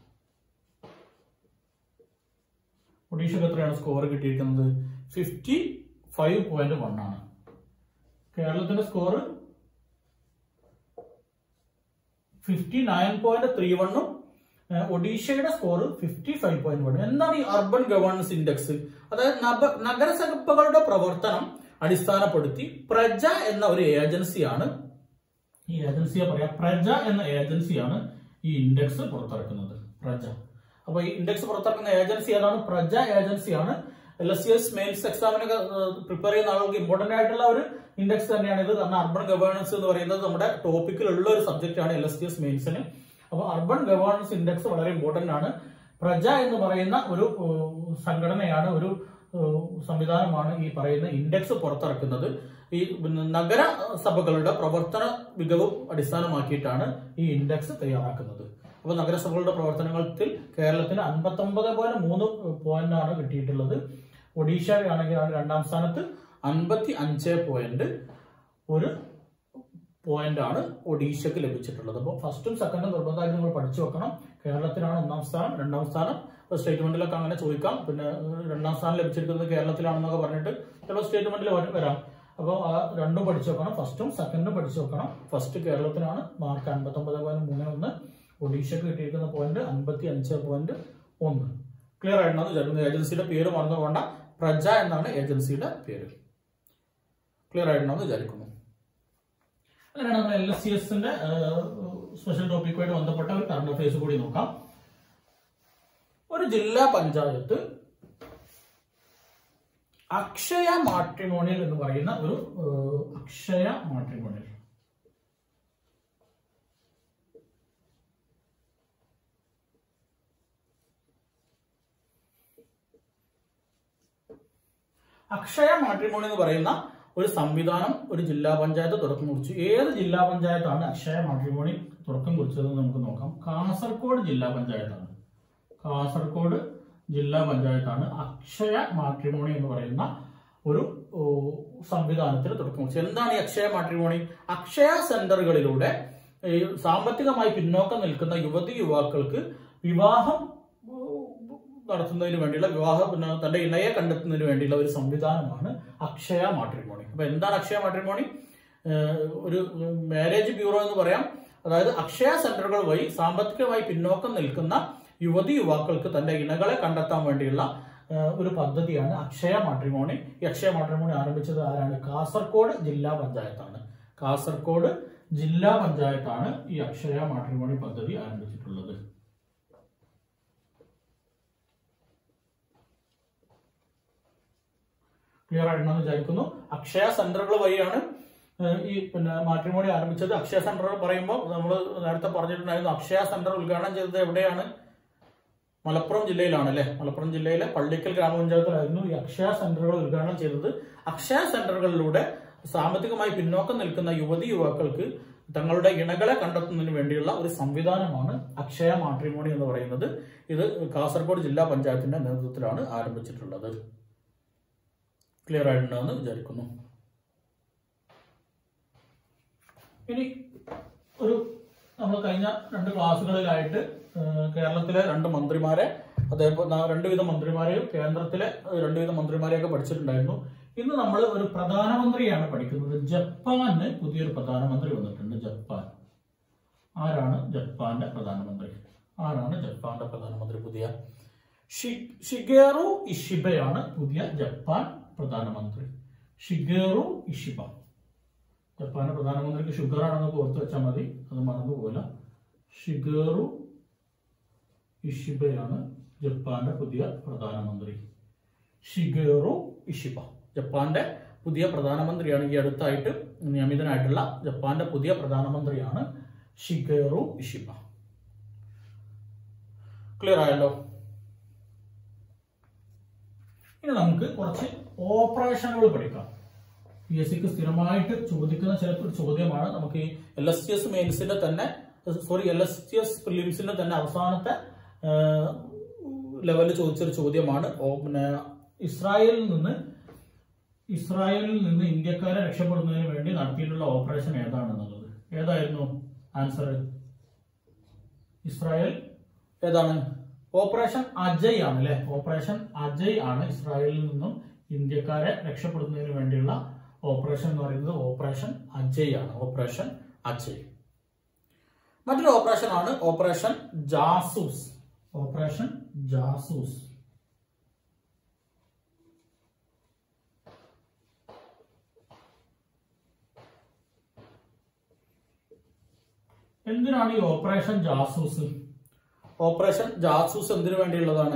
ഒഡീഷക്ക് എത്രയാണ് സ്കോർ കിട്ടിയിരിക്കുന്നത് ഫിഫ്റ്റി ഫൈവ് പോയിന്റ് വൺ ആണ് കേരളത്തിന്റെ score fifty nine point three വണ്ണും ഒഡീഷയുടെ score fifty five point one എന്താണ് ഈ അർബൻ ഗവേണൻസ് ഇൻഡെക്സ് അതായത് നബ- നഗരസഭകളുടെ പ്രവർത്തനം അടിസ്ഥാനപ്പെടുത്തി പ്രജ എന്ന ഒരു ഏജൻസിയാണ് ഈ ഏജൻസിയെ പറയാം പ്രജ എന്ന ഏജൻസിയാണ് ഈ ഇൻഡെക്സ് പുറത്തിറക്കുന്നത് പ്രജ അപ്പൊ ഈ ഇൻഡെക്സ് പുറത്തിറക്കുന്ന ഏജൻസി ഏതാണ് പ്രജ ഏജൻസിയാണ് L S C S mains എക്സാമിനൊക്കെ പ്രിപ്പയർ ചെയ്യുന്ന ആളുകൾക്ക് ഇമ്പോർട്ടന്റ് ആയിട്ടുള്ള ഒരു ഇൻഡെക്സ് തന്നെയാണ് ഇത് കാരണം അർബൻ ഗവേണൻസ് എന്ന് പറയുന്നത് നമ്മുടെ ടോപ്പിക്കിലുള്ള ഒരു സബ്ജക്റ്റ് ആണ് എൽ എസ് സി എസ് മെയിൻസിന് അപ്പൊ അർബൻ ഗവേണൻസ് ഇൻഡെക്സ് വളരെ ഇമ്പോർട്ടന്റ് ആണ് പ്രജ എന്ന് പറയുന്ന ഒരു ഏഹ്, സംഘടനയാണ് ഒരു ഏഹ്, സംവിധാനമാണ് ഈ പറയുന്ന ഇൻഡെക്സ് പുറത്തിറക്കുന്നത് ഈ പിന്നെ നഗര സഭകളുടെ പ്രവർത്തന മികവും അടിസ്ഥാനമാക്കിയിട്ടാണ് ഈ ഇൻഡെക്സ് തയ്യാറാക്കുന്നത് അപ്പൊ നഗരസഭകളുടെ പ്രവർത്തനത്തിൽ കേരളത്തിന് അൻപത്തി ഒമ്പത് പോയിന്റ് മൂന്ന് പോയിന്റ് ആണ് കിട്ടിയിട്ടുള്ളത് ഒഡീഷയാണെങ്കിൽ രണ്ടാം സ്ഥാനത്ത് അൻപത്തി അഞ്ച് പോയിന്റ് ഒരു പോയിന്റ് ആണ് ഒഡീഷയ്ക്ക് ലഭിച്ചിട്ടുള്ളത് അപ്പോൾ ഫസ്റ്റും സെക്കൻഡും നിർബന്ധമായിട്ട് നിങ്ങൾ പഠിച്ചു വെക്കണം കേരളത്തിലാണ് ഒന്നാം സ്ഥാനം രണ്ടാം സ്ഥാനം ഇപ്പോൾ സ്റ്റേറ്റ്മെന്റിലൊക്കെ അങ്ങനെ ചോദിക്കാം പിന്നെ ഏഹ്, രണ്ടാം സ്ഥാനം ലഭിച്ചിരിക്കുന്നത് കേരളത്തിലാണെന്നൊക്കെ പറഞ്ഞിട്ട് ചിലപ്പോൾ സ്റ്റേറ്റ്മെന്റിൽ വരാം അപ്പോൾ ആ രണ്ടും പഠിച്ചു വെക്കണം ഫസ്റ്റും സെക്കൻഡും പഠിച്ചു വെക്കണം ഫസ്റ്റ് കേരളത്തിനാണ് മാർക്ക് അൻപത്തി ഒമ്പത് പോയിന്റ് മൂന്ന് ഒന്ന് ഒഡീഷയ്ക്ക് കിട്ടിയിരിക്കുന്ന പോയിന്റ് അൻപത്തി അഞ്ച് പോയിന്റ് ഒന്ന് ക്ലിയർ ആയിട്ടാണ് വിചാരിക്കുന്നത് ഏജൻസിയുടെ പേര് മറന്നുകൊണ്ട പ്രജ എന്നാണ് ഏജൻസിയുടെ പേര് ക്ലിയർ ആയിട്ടുണ്ടെന്ന് വിചാരിക്കുന്നു അങ്ങനെയാണ് നമ്മൾ എൽ എസ് സി എസിന്റെ സ്പെഷ്യൽ ടോപ്പിക്കുമായിട്ട് ബന്ധപ്പെട്ട ഒരു കറണ്ട് അഫയേഴ്സ് കൂടി നോക്കാം ഒരു ജില്ലാ പഞ്ചായത്ത് അക്ഷയ മാട്രിമോണിയൽ എന്ന് പറയുന്ന ഒരു ഏഹ്, അക്ഷയ മാട്രിമോണിയൽ അക്ഷയ മാട്രിമോണി എന്ന് പറയുന്ന ഒരു സംവിധാനം ഒരു ജില്ലാ പഞ്ചായത്ത് തുടക്കം കുറിച്ചു ഏത് ജില്ലാ പഞ്ചായത്താണ് അക്ഷയ മാട്രിമോണി തുടക്കം കുറിച്ചതെന്ന് നമുക്ക് നോക്കാം കാസർഗോഡ് ജില്ലാ പഞ്ചായത്താണ് കാസർഗോഡ് ജില്ലാ പഞ്ചായത്താണ് അക്ഷയ മാട്രിമോണി എന്ന് പറയുന്ന ഒരു ഓ, സംവിധാനത്തിന് തുടക്കം കുറിച്ചത് എന്താണ് ഈ അക്ഷയ മാട്രിമോണി അക്ഷയ സെന്ററുകളിലൂടെ ഈ സാമ്പത്തികമായി പിന്നോക്കം നിൽക്കുന്ന യുവതി യുവാക്കൾക്ക് വിവാഹം ഓ, നടത്തുന്നതിന് വേണ്ടിയുള്ള വിവാഹ പിന്നെ തന്റെ ഇണയെ കണ്ടെത്തുന്നതിന് വേണ്ടിയുള്ള ഒരു സംവിധാനമാണ് അക്ഷയ മാട്രിമോണി അപ്പൊ എന്താണ് അക്ഷയ മാട്രിമോണി ഏഹ് ഒരു മാരേജ് ബ്യൂറോ എന്ന് പറയാം അതായത് അക്ഷയ സെന്ററുകൾ വഴി സാമ്പത്തികമായി പിന്നോക്കം നിൽക്കുന്ന യുവതി യുവാക്കൾക്ക് തന്റെ ഇണകളെ കണ്ടെത്താൻ വേണ്ടിയുള്ള ഏഹ് ഒരു പദ്ധതിയാണ് അക്ഷയ മാട്രിമോണി ഈ അക്ഷയ മാട്രിമോണി ആരംഭിച്ചത് ആരാണ് കാസർഗോഡ് ജില്ലാ പഞ്ചായത്താണ് കാസർഗോഡ് ജില്ലാ പഞ്ചായത്താണ് ഈ അക്ഷയ മാട്രിമോണി പദ്ധതി ആരംഭിച്ചിട്ടുള്ളത് ക്ലിയർ ആയിട്ടുണ്ടെന്ന് വിചാരിക്കുന്നു അക്ഷയ സെന്ററുകൾ വഴിയാണ് ഏഹ് ഈ പിന്നെ മാട്രിമോണി ആരംഭിച്ചത് അക്ഷയ സെന്റർ പറയുമ്പോൾ നമ്മൾ നേരത്തെ പറഞ്ഞിട്ടുണ്ടായിരുന്നു അക്ഷയ സെന്റർ ഉദ്ഘാടനം ചെയ്തത് എവിടെയാണ് മലപ്പുറം ജില്ലയിലാണ് അല്ലെ മലപ്പുറം ജില്ലയിലെ പള്ളിക്കൽ ഗ്രാമപഞ്ചായത്തിലായിരുന്നു ഈ അക്ഷയ സെന്ററുകൾ ഉദ്ഘാടനം ചെയ്തത് അക്ഷയ സെന്ററുകളിലൂടെ സാമ്പത്തികമായി പിന്നോക്കം നിൽക്കുന്ന യുവതി യുവാക്കൾക്ക് തങ്ങളുടെ ഇണകളെ കണ്ടെത്തുന്നതിന് വേണ്ടിയുള്ള ഒരു സംവിധാനമാണ് അക്ഷയ മാട്രിമോണി എന്ന് പറയുന്നത് ഇത് കാസർഗോഡ് ജില്ലാ പഞ്ചായത്തിന്റെ നേതൃത്വത്തിലാണ് ആരംഭിച്ചിട്ടുള്ളത് ക്ലിയർ ആയിട്ടുണ്ടെന്ന് വിചാരിക്കുന്നു ഇനി ഒരു നമ്മൾ കഴിഞ്ഞ രണ്ട് ക്ലാസ്സുകളിലായിട്ട് ഏഹ്, കേരളത്തിലെ രണ്ട് മന്ത്രിമാരെ അതേപോലെ ന- രണ്ടുവിധ മന്ത്രിമാരെയും കേന്ദ്രത്തിലെ ഏഹ്, രണ്ടുവിധ മന്ത്രിമാരെയൊക്കെ പഠിച്ചിട്ടുണ്ടായിരുന്നു ഇന്ന് നമ്മൾ ഒരു പ്രധാനമന്ത്രിയാണ് പഠിക്കുന്നത് ജപ്പാന് പുതിയൊരു പ്രധാനമന്ത്രി വന്നിട്ടുണ്ട് ജപ്പാൻ ആരാണ് ജപ്പാന്റെ പ്രധാനമന്ത്രി ആരാണ് ജപ്പാന്റെ പ്രധാനമന്ത്രി പുതിയ ഷി- ഷിഗേറു ഇഷിബയാണ് പുതിയ ജപ്പാൻ പ്രധാനമന്ത്രി ഷിഗേറു ഇഷിബ ജപ്പാന്റെ പ്രധാനമന്ത്രിക്ക് ഷുഗർ ആണെന്ന് ഓർത്ത് വെച്ചാൽ മതി അത് മറന്നുപോലെ ഷിഗേറു ഇഷിബയാണ് ജപ്പാന്റെ പുതിയ പ്രധാനമന്ത്രി ഷിഗേറു ഇഷിബ ജപ്പാന്റെ പുതിയ പ്രധാനമന്ത്രിയാണ് ഈ അടുത്തായിട്ട് നിയമിതനായിട്ടുള്ള ജപ്പാന്റെ പുതിയ പ്രധാനമന്ത്രിയാണ് ഷിഗേറു ഇഷിബ ക്ലിയർ ആയല്ലോ ഇനി നമുക്ക് കുറച്ച് ഓപ്പറേഷനുകൾ പഠിക്കാം പി എസ് സിക്ക് സ്ഥിരമായിട്ട് ചോദിക്കുന്ന ചില ഒരു ചോദ്യമാണ് നമുക്ക് ഈ എൽ എസ് ടി എസ് മെയിൻസിന്റെ തന്നെ sorry L S T S പ്രിലിംസിന്റെ തന്നെ അവസാനത്തെ ലെവലിൽ ചോദിച്ചൊരു ചോദ്യമാണ് ഓ- പിന്നെ ഇസ്രായേലിൽ നിന്ന് ഇസ്രായേലിൽ നിന്ന് ഇന്ത്യക്കാരെ രക്ഷപ്പെടുന്നതിന് വേണ്ടി നടത്തിയിട്ടുള്ള ഓപ്പറേഷൻ ഏതാണെന്നുള്ളത് ഏതായിരുന്നു ആൻസർ ഇസ്രായേൽ ഏതാണ് ഓപ്പറേഷൻ അജയ് ആണ് അല്ലെ ഓപ്പറേഷൻ അജയ് ആണ് ഇസ്രായേലിൽ നിന്നും ഇന്ത്യക്കാരെ രക്ഷപ്പെടുന്നതിന് വേണ്ടിയുള്ള ഓപ്പറേഷൻ എന്ന് പറയുന്നത് ഓപ്പറേഷൻ അജയ് ആണ് ഓപ്പറേഷൻ അജയ് മറ്റൊരു ഓപ്പറേഷൻ ആണ് ഓപ്പറേഷൻ ജാസൂസ് ഓപ്പറേഷൻ ജാസൂസ് എന്തിനാണ് ഈ ഓപ്പറേഷൻ ജാസൂസ് ഓപ്പറേഷൻ ജാസൂസ് എന്തിനു വേണ്ടിയുള്ളതാണ്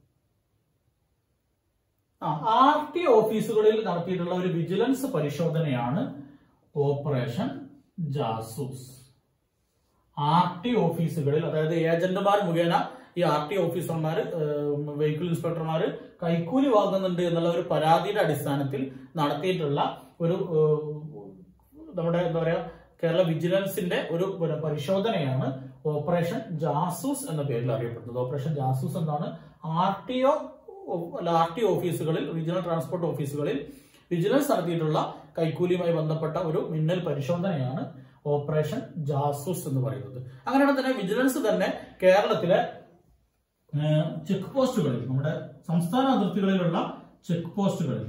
ആർ ടി ഓഫീസുകളിൽ നടത്തിയിട്ടുള്ള ഒരു വിജിലൻസ് പരിശോധനയാണ് ഓപ്പറേഷൻ ജാസൂസ് ആർ ടി ഓഫീസുകളിൽ അതായത് ഏജന്റുമാർ മുഖേന ഈ ആർ ടി ഓഫീസർമാർ വെഹിക്കിൾ ഇൻസ്പെക്ടർമാർ കൈക്കൂലി വാങ്ങുന്നുണ്ട് എന്നുള്ള ഒരു പരാതിയുടെ അടിസ്ഥാനത്തിൽ നടത്തിയിട്ടുള്ള ഒരു ഏഹ്, നമ്മുടെ എന്താ പറയാ കേരള വിജിലൻസിന്റെ ഒരു പിന്നെ പരിശോധനയാണ് ഓപ്പറേഷൻ ജാസൂസ് എന്ന പേരിൽ അറിയപ്പെടുന്നത് ഓപ്പറേഷൻ ജാസൂസ് എന്നാണ് ആർ ടി ഒ അല്ല ആർ ടി ഓഫീസുകളിൽ റീജിയണൽ ട്രാൻസ്പോർട്ട് ഓഫീസുകളിൽ വിജിലൻസ് നടത്തിയിട്ടുള്ള കൈക്കൂലിയുമായി ബന്ധപ്പെട്ട ഒരു മിന്നൽ പരിശോധനയാണ് ഓപ്പറേഷൻ ജാസൂസ് എന്ന് പറയുന്നത് അങ്ങനെയാണ് തന്നെ വിജിലൻസ് തന്നെ കേരളത്തിലെ ചെക്ക് പോസ്റ്റുകളിൽ നമ്മുടെ സംസ്ഥാന അതിർത്തികളിലുള്ള ചെക്ക് പോസ്റ്റുകളിൽ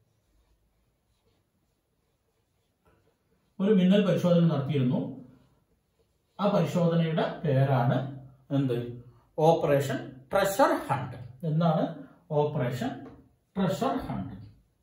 ഒരു മിന്നൽ പരിശോധന നടത്തിയിരുന്നു ആ പരിശോധനയുടെ പേരാണ് എന്ത് ഓപ്പറേഷൻ ട്രഷർ ഹണ്ട് എന്താണ് ഓപ്പറേഷൻ ട്രഷർ ഹണ്ട്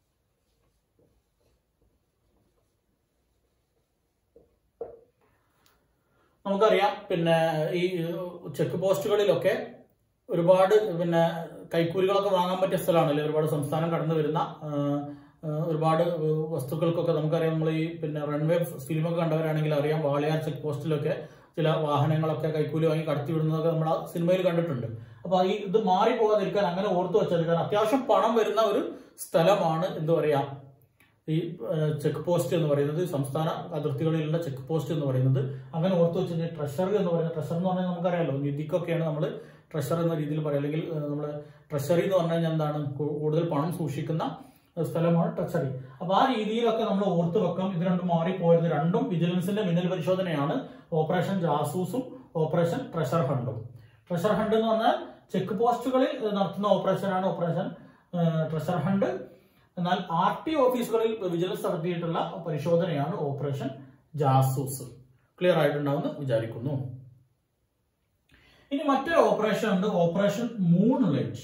നമുക്കറിയാം പിന്നെ ഈ ചെക്ക് പോസ്റ്റുകളിലൊക്കെ ഒരുപാട് പിന്നെ കൈക്കൂലികളൊക്കെ വാങ്ങാൻ പറ്റിയ സ്ഥലമാണല്ലേ ഒരുപാട് സംസ്ഥാനം കടന്നു വരുന്ന ആ, ആ, ഒരുപാട് വസ്തുക്കൾക്കൊക്കെ നമുക്കറിയാം നമ്മൾ ഈ പിന്നെ റൺവേ ഫിലിമൊക്കെ കണ്ടവരാണെങ്കിൽ അറിയാം വാളയാർ ചെക്ക് പോസ്റ്റിലൊക്കെ ചില വാഹനങ്ങളൊക്കെ കൈക്കൂലി വാങ്ങി കടത്തി വിടുന്നതൊക്കെ നമ്മൾ ആ സിനിമയിൽ കണ്ടിട്ടുണ്ട് അപ്പൊ ഈ ഇത് മാറി പോകാതിരിക്കാൻ അങ്ങനെ ഓർത്തു വെച്ചെടുക്കാൻ അത്യാവശ്യം പണം വരുന്ന ഒരു സ്ഥലമാണ് എന്താ പറയാ ഈ ചെക്ക് പോസ്റ്റ് എന്ന് പറയുന്നത് സംസ്ഥാന അതിർത്തികളിലുള്ള ചെക്ക് പോസ്റ്റ് എന്ന് പറയുന്നത് അങ്ങനെ ഓർത്തു വെച്ചാൽ ട്രഷർ എന്ന് പറയുന്നത് ട്രഷർ എന്ന് പറഞ്ഞാൽ നമുക്കറിയാലോ നിധിക്കൊക്കെയാണ് നമ്മൾ ട്രഷർ എന്ന രീതിയിൽ പറയാം അല്ലെങ്കിൽ നമ്മൾ ട്രഷറി എന്ന് പറഞ്ഞു കഴിഞ്ഞാൽ എന്താണ് കൂ- കൂടുതൽ പണം സൂക്ഷിക്കുന്ന സ്ഥലമാണ് ട്രഷറി അപ്പൊ ആ രീതിയിലൊക്കെ നമ്മൾ ഓർത്തു വെക്കാം ഇത് രണ്ടും മാറിപ്പോയത് രണ്ടും വിജിലൻസിന്റെ മിന്നൽ പരിശോധനയാണ് ഓപ്പറേഷൻ ജാസൂസും ഓപ്പറേഷൻ ട്രഷർ ഫണ്ടും ട്രഷർ ഹണ്ട് എന്ന് പറഞ്ഞാൽ ചെക്ക് പോസ്റ്റുകളിൽ നടത്തുന്ന ഓപ്പറേഷനാണ് ഓപ്പറേഷൻ ട്രഷർ ഹണ്ട് എന്നാൽ ആർ ടി ഓഫീസുകളിൽ വിജിലൻസ് നടത്തിയിട്ടുള്ള പരിശോധനയാണ് ഓപ്പറേഷൻ ജാസൂസ് ക്ലിയർ ആയിട്ടുണ്ടാവുമെന്ന് വിചാരിക്കുന്നു ഇനി മറ്റൊരു ഓപ്പറേഷൻ ഉണ്ട് operation moonlight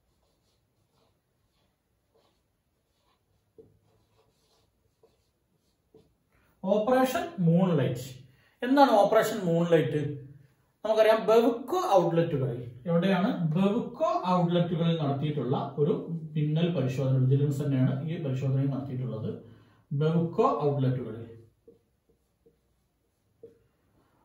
operation moonlight എന്താണ് ഓപ്പറേഷൻ മൂൺ ലൈറ്റ് നമുക്കറിയാം ബെവുക്കോ ഔട്ട്ലെറ്റുകളിൽ എവിടെയാണ് ബെവുക്കോ ഔട്ട്ലെറ്റുകളിൽ നടത്തിയിട്ടുള്ള ഒരു പിന്നൽ പരിശോധന വിജിലൻസ് തന്നെയാണ് ഈ പരിശോധന നടത്തിയിട്ടുള്ളത് ബെവുക്കോ ഔട്ട്ലെറ്റുകളിൽ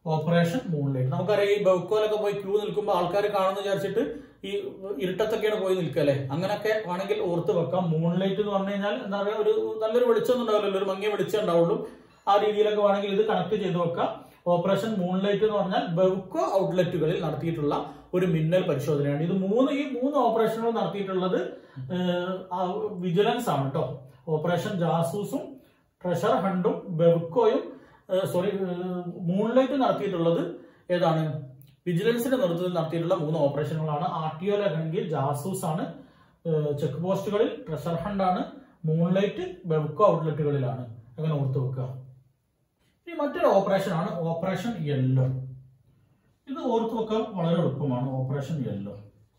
ഓപ്പറേഷൻ മൂൺലൈറ്റ് നമുക്കറിയാം ഈ ബൗക്കോലൊക്കെ പോയി ക്യൂ നിൽക്കുമ്പോൾ ആൾക്കാർ കാണുന്ന വിചാരിച്ചിട്ട് ഈ ഇരുട്ടത്തൊക്കെയാണ് പോയി നിൽക്കുക അല്ലെ അങ്ങനെയൊക്കെ ആണെങ്കിൽ ഓർത്ത് വെക്കാം മൂൺലൈറ്റ് എന്ന് പറഞ്ഞു കഴിഞ്ഞാൽ എന്താ പറയുക ഒരു നല്ലൊരു വെളിച്ചം ഉണ്ടാവില്ലല്ലോ ഒരു മങ്ങിയ വെളിച്ചം ഉണ്ടാവുള്ളൂ ആ രീതിയിലൊക്കെ വേണമെങ്കിൽ ഇത് കണക്ട് ചെയ്ത് വെക്കാം ഓപ്പറേഷൻ മൂൺലൈറ്റ് എന്ന് പറഞ്ഞാൽ ബെവ്കോ ഔട്ട്ലെറ്റുകളിൽ നടത്തിയിട്ടുള്ള ഒരു മിന്നൽ പരിശോധനയാണ് ഇത് മൂന്ന് ഈ മൂന്ന് ഓപ്പറേഷനുകൾ നടത്തിയിട്ടുള്ളത് വിജിലൻസ് ആണ് കേട്ടോ ഓപ്പറേഷൻ ജാസൂസും ട്രഷർ ഹണ്ടും ബെവ്കോയും സോറി മൂൺലൈറ്റ് നടത്തിയിട്ടുള്ളത് ഏതാണ് വിജിലൻസിന്റെ നേതൃത്വത്തിൽ നടത്തിയിട്ടുള്ള മൂന്ന് ഓപ്പറേഷനുകളാണ് ആർ ടി ഒയിലാണെങ്കിൽ ജാസൂസ് ആണ് ചെക്ക് പോസ്റ്റുകളിൽ ട്രഷർ ഹണ്ട് ആണ് മൂൺലൈറ്റ് ബെവ്കോ ഔട്ട്ലെറ്റുകളിലാണ് അങ്ങനെ ഓർത്ത് വെക്കുക ഇനി മറ്റൊരു ഓപ്പറേഷൻ ആണ് ഓപ്പറേഷൻ യെല്ലോ ഇത് ഓർത്ത് വെക്കാൻ വളരെ എളുപ്പമാണ് ഓപ്പറേഷൻ യെല്ലോ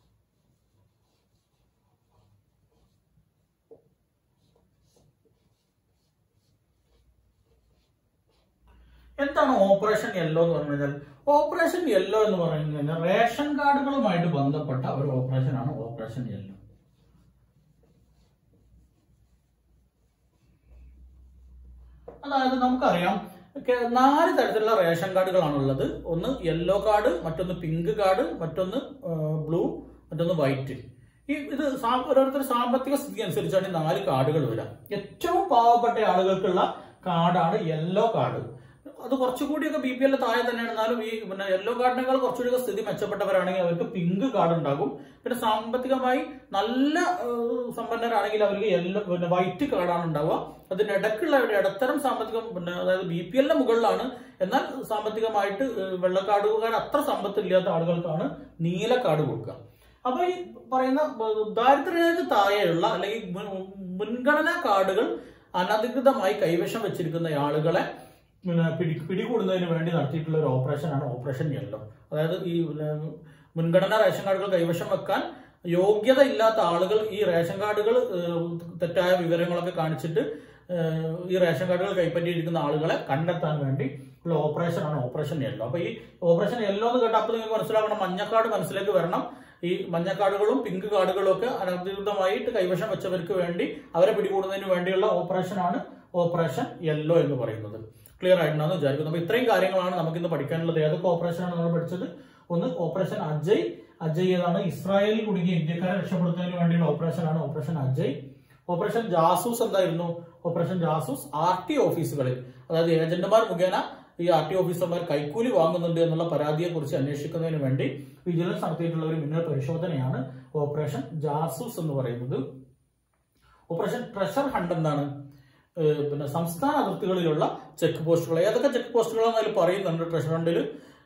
എന്താണ് ഓപ്പറേഷൻ യെല്ലോ എന്ന് പറഞ്ഞു കഴിഞ്ഞാൽ ഓപ്പറേഷൻ യെല്ലോ എന്ന് പറഞ്ഞു കഴിഞ്ഞാൽ റേഷൻ കാർഡുകളുമായിട്ട് ബന്ധപ്പെട്ട ഒരു ഓപ്പറേഷൻ ആണ് ഓപ്പറേഷൻ യെല്ലോ അതായത് നമുക്കറിയാം ഒക്കെ നാല് തരത്തിലുള്ള റേഷൻ കാർഡുകളാണ് ഉള്ളത് ഒന്ന് യെല്ലോ കാർഡ് മറ്റൊന്ന് പിങ്ക് കാർഡ് മറ്റൊന്ന് ബ്ലൂ മറ്റൊന്ന് വൈറ്റ് ഈ ഇത് സാ- ഓരോരുത്തരുടെ സാമ്പത്തിക സ്ഥിതി അനുസരിച്ചാണ് ഈ നാല് കാർഡുകൾ വരിക ഏറ്റവും പാവപ്പെട്ട ആളുകൾക്കുള്ള കാർഡാണ് യെല്ലോ കാർഡ് അത് കുറച്ചുകൂടിയൊക്കെ ബി പി എല്ലിൽ താഴെ തന്നെയാണ് എന്നാലും ഈ പിന്നെ യെല്ലോ കാർഡിനേക്കാൾ കുറച്ചുകൂടി സ്ഥിതി മെച്ചപ്പെട്ടവരാണെങ്കിൽ അവർക്ക് പിങ്ക് കാർഡ് ഉണ്ടാകും പിന്നെ സാമ്പത്തികമായി നല്ല ഏഹ്, സമ്പന്നരാണെങ്കിൽ അവർക്ക് യെല്ലോ പിന്നെ വൈറ്റ് കാർഡാണ് ഉണ്ടാവുക അതിന്റെ ഇടയ്ക്കുള്ള ഒരു ഇടത്തരം സാമ്പത്തികം പിന്നെ അതായത് ബി പി എല്ലിന്റെ മുകളിലാണ് എന്നാൽ സാമ്പത്തികമായിട്ട് ഏഹ്, വെള്ളക്കാർഡുകാർ അത്ര സമ്പത്തില്ലാത്ത ആളുകൾക്കാണ് നീല കാർഡ് കൊടുക്കുക അപ്പൊ ഈ പറയുന്ന ബ- ദാരിദ്ര്യരേഖയ്ക്ക് താഴെയുള്ള അല്ലെങ്കിൽ മുൻ- മുൻഗണനാ കാർഡുകൾ അനധികൃതമായി കൈവശം വെച്ചിരിക്കുന്ന ആളുകളെ പിന്നെ പിടി പിടികൂടുന്നതിന് വേണ്ടി നടത്തിയിട്ടുള്ള ഒരു ഓപ്പറേഷനാണ് ഓപ്പറേഷൻ യെല്ലോ അതായത് ഈ പിന്നെ മുൻഗണനാ റേഷൻ കാർഡുകൾ കൈവശം വെക്കാൻ യോഗ്യത ഇല്ലാത്ത ആളുകൾ ഈ റേഷൻ കാർഡുകൾ ഏഹ്, തെറ്റായ വിവരങ്ങളൊക്കെ കാണിച്ചിട്ട് ഏഹ്, ഈ റേഷൻ കാർഡുകൾ കൈപ്പറ്റിയിരിക്കുന്ന ആളുകളെ കണ്ടെത്താൻ വേണ്ടി ഉള്ള ഓപ്പറേഷനാണ് ഓപ്പറേഷൻ യെല്ലോ അപ്പൊ ഈ ഓപ്പറേഷൻ യെല്ലോ എന്ന് കേട്ടപ്പോൾ അപ്പോൾ നിങ്ങൾക്ക് മനസ്സിലാക്കണം മഞ്ഞക്കാർഡ് മനസ്സിലേക്ക് വരണം ഈ മഞ്ഞ കാർഡുകളും പിങ്ക് കാർഡുകളും ഒക്കെ അനധികൃതമായിട്ട് കൈവശം വെച്ചവർക്ക് വേണ്ടി അവരെ പിടികൂടുന്നതിന് വേണ്ടിയുള്ള ഓപ്പറേഷനാണ് ഓപ്പറേഷൻ യെല്ലോ എന്ന് പറയുന്നത് ക്ലിയർ ആയിട്ടുണ്ടെന്ന് വിചാരിക്കുന്നു അപ്പൊ ഇത്രയും കാര്യങ്ങളാണ് നമുക്ക് ഇന്ന് പഠിക്കാനുള്ളത് ഏതൊക്കെ ഓപ്പറേഷനാണ് നമ്മൾ പഠിച്ചത് ഒന്ന് ഓപ്പറേഷൻ അജയ് അജയ് ഏതാണ് ഇസ്രായേലിൽ കുടുങ്ങിയ ഇന്ത്യക്കാരെ രക്ഷപ്പെടുത്തുന്നതിന് വേണ്ടിയുള്ള ഓപ്പറേഷനാണ് ഓപ്പറേഷൻ അജയ് ഓപ്പറേഷൻ ജാസൂസ് എന്തായിരുന്നു ഓപ്പറേഷൻ ജാസൂസ് ആർ ടി ഓഫീസുകളിൽ അതായത് ഏജന്റുമാർ മുഖേന ഈ ആർ ടി ഓഫീസർമാർ കൈക്കൂലി വാങ്ങുന്നുണ്ട് എന്നുള്ള പരാതിയെ കുറിച്ച് അന്വേഷിക്കുന്നതിന് വേണ്ടി വിജിലൻസ് നടത്തിയിട്ടുള്ള ഒരു മിന്നൽ പരിശോധനയാണ് ഓപ്പറേഷൻ ജാസൂസ് എന്ന് പറയുന്നത് ഓപ്പറേഷൻ ട്രഷർ ഹണ്ട് എന്താണ് ഏഹ് പിന്നെ സംസ്ഥാന അതിർത്തികളിലുള്ള ചെക്ക് പോസ്റ്റുകൾ ഏതൊക്കെ ചെക്ക് പോസ്റ്റുകളാണെന്ന് അതിൽ പറയുന്നുണ്ട് ട്രഷർ ഹണ്ടിൽ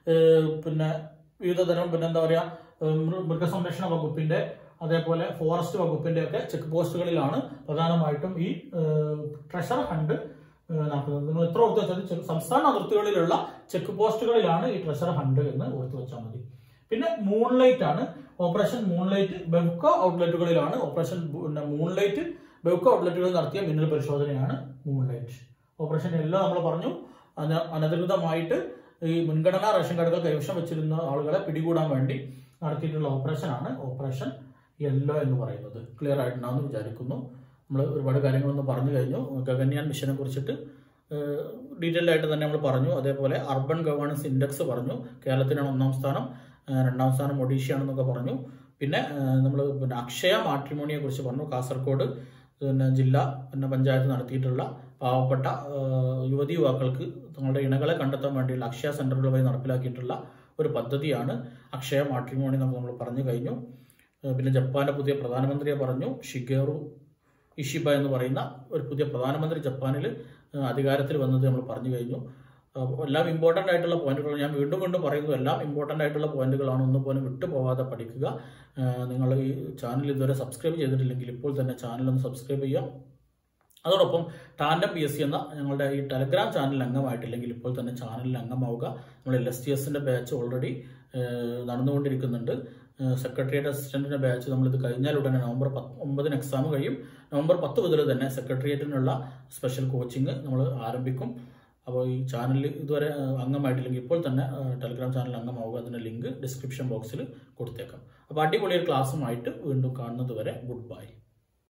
പിന്നെ വിവിധ തരം പിന്നെ എന്താ പറയാ ഏഹ് മൃ- മൃഗസംരക്ഷണ വകുപ്പിന്റെ അതേപോലെ ഫോറസ്റ്റ് വകുപ്പിന്റെ ഒക്കെ ചെക്ക് പോസ്റ്റുകളിലാണ് പ്രധാനമായിട്ടും ഈ ഏഹ് ട്രഷർ ഹണ്ട് ഏഹ് നടക്കുന്നത് നിങ്ങൾ എത്ര ഓർത്ത് വെച്ചാൽ ചെ- സംസ്ഥാന അതിർത്തികളിലുള്ള ചെക്ക് പോസ്റ്റുകളിലാണ് ഈ ട്രഷർ ഹണ്ട് എന്ന് ഓർത്ത് വെച്ചാൽ മതി പിന്നെ മൂൺലൈറ്റ് ആണ് ഓപ്പറേഷൻ മൂൺലൈറ്റ് ബെവ്കോ ഔട്ട്ലെറ്റുകളിലാണ് ഓപ്പറേഷൻ ബു- പിന്നെ മൂൺലൈറ്റ് ബെവ്കോ ഔട്ട്ലെറ്റുകളിൽ നടത്തിയ മിന്നൽ പരിശോധനയാണ് മൂൺലൈറ്റ് ഓപ്പറേഷൻ എല്ലാം നമ്മൾ പറഞ്ഞു അന- അനധികൃതമായിട്ട് ഈ മുൻഗണനാ റേഷൻ കാർഡുകൾ കൈവശം വെച്ചിരുന്ന ആളുകളെ പിടികൂടാൻ വേണ്ടി നടത്തിയിട്ടുള്ള ഓപ്പറേഷനാണ് ഓപ്പറേഷൻ യെല്ലോ എന്ന് പറയുന്നത് ക്ലിയർ ആയിട്ടുണ്ടാവുമെന്ന് വിചാരിക്കുന്നു നമ്മൾ ഒരുപാട് കാര്യങ്ങളൊന്ന് പറഞ്ഞു കഴിഞ്ഞു ഗഗൻയാൻ മിഷനെ കുറിച്ചിട്ട് ഡീറ്റെയിൽഡ് ആയിട്ട് തന്നെ നമ്മൾ പറഞ്ഞു അതേപോലെ അർബൻ ഗവേണൻസ് ഇൻഡെക്സ് പറഞ്ഞു കേരളത്തിനാണ് ഒന്നാം സ്ഥാനം ആ, രണ്ടാം സ്ഥാനം ഒഡീഷയാണെന്നൊക്കെ പറഞ്ഞു പിന്നെ നമ്മൾ പിന്നെ അക്ഷയ മാട്രിമോണിയെ കുറിച്ച് പറഞ്ഞു കാസർഗോഡ് പിന്നെ ജില്ല പിന്നെ പഞ്ചായത്ത് നടത്തിയിട്ടുള്ള പാവപ്പെട്ട ആ, യുവതി യുവാക്കൾക്ക് തങ്ങളുടെ ഇണകളെ കണ്ടെത്താൻ വേണ്ടിയുള്ള അക്ഷയ സെന്ററുകൾ വഴി നടപ്പിലാക്കിയിട്ടുള്ള ഒരു പദ്ധതിയാണ് അക്ഷയ മാട്രിമോണി നമുക്ക് നമ്മൾ പറഞ്ഞു കഴിഞ്ഞു ആ, പിന്നെ ജപ്പാന്റെ പുതിയ പ്രധാനമന്ത്രിയെ പറഞ്ഞു ഷിഗേറു ഇഷിബ എന്ന് പറയുന്ന ഒരു പുതിയ പ്രധാനമന്ത്രി ജപ്പാനിൽ അധികാരത്തിൽ വന്നത് നമ്മൾ പറഞ്ഞു കഴിഞ്ഞു അപ്പോൾ എല്ലാം ഇമ്പോർട്ടൻ്റ് ആയിട്ടുള്ള പോയിന്റുകൾ ഞാൻ വീണ്ടും വീണ്ടും പറയുന്നു എല്ലാം ഇമ്പോർട്ടൻ്റ് ആയിട്ടുള്ള പോയിന്റുകളാണ് ഒന്നും പോലും വിട്ടുപോകാതെ പഠിക്കുക നിങ്ങൾ ഈ ചാനൽ ഇതുവരെ സബ്സ്ക്രൈബ് ചെയ്തിട്ടില്ലെങ്കിൽ ഇപ്പോൾ തന്നെ ചാനൽ ഒന്ന് സബ്സ്ക്രൈബ് ചെയ്യുക അതോടൊപ്പം ടാൻഡം പി എസ് സി എന്ന ഞങ്ങളുടെ ഈ ടെലഗ്രാം ചാനലിൽ അംഗമായിട്ടില്ലെങ്കിൽ ഇപ്പോൾ തന്നെ ചാനലിൽ അംഗമാവുക നമ്മൾ എൽ എസ് ടി എസിന്റെ ബാച്ച് ഓൾറെഡി നടന്നുകൊണ്ടിരിക്കുന്നുണ്ട് സെക്രട്ടേറിയറ്റ് അസിസ്റ്റന്റിന്റെ ബാച്ച് നമ്മളിത് കഴിഞ്ഞാൽ ഉടനെ നവംബർ പത്ത് ഒമ്പതിന് എക്സാം കഴിയും നവംബർ പത്ത് മുതൽ തന്നെ സെക്രട്ടേറിയറ്റിനുള്ള സ്പെഷ്യൽ കോച്ചിങ് നമ്മൾ ആരംഭിക്കും അപ്പോൾ ഈ ചാനലിൽ ഇതുവരെ ആ, അംഗമായിട്ടില്ലെങ്കിൽ ഇപ്പോൾ തന്നെ ആ, ടെലഗ്രാം ചാനൽ അംഗമാവുക അതിന്റെ ലിങ്ക് ഡിസ്ക്രിപ്ഷൻ ബോക്സിൽ കൊടുത്തേക്കാം അപ്പോൾ അടിപൊളി ഒരു ക്ലാസ്സുമായിട്ട് വീണ്ടും കാണുന്നത് വരെ ഗുഡ് ബൈ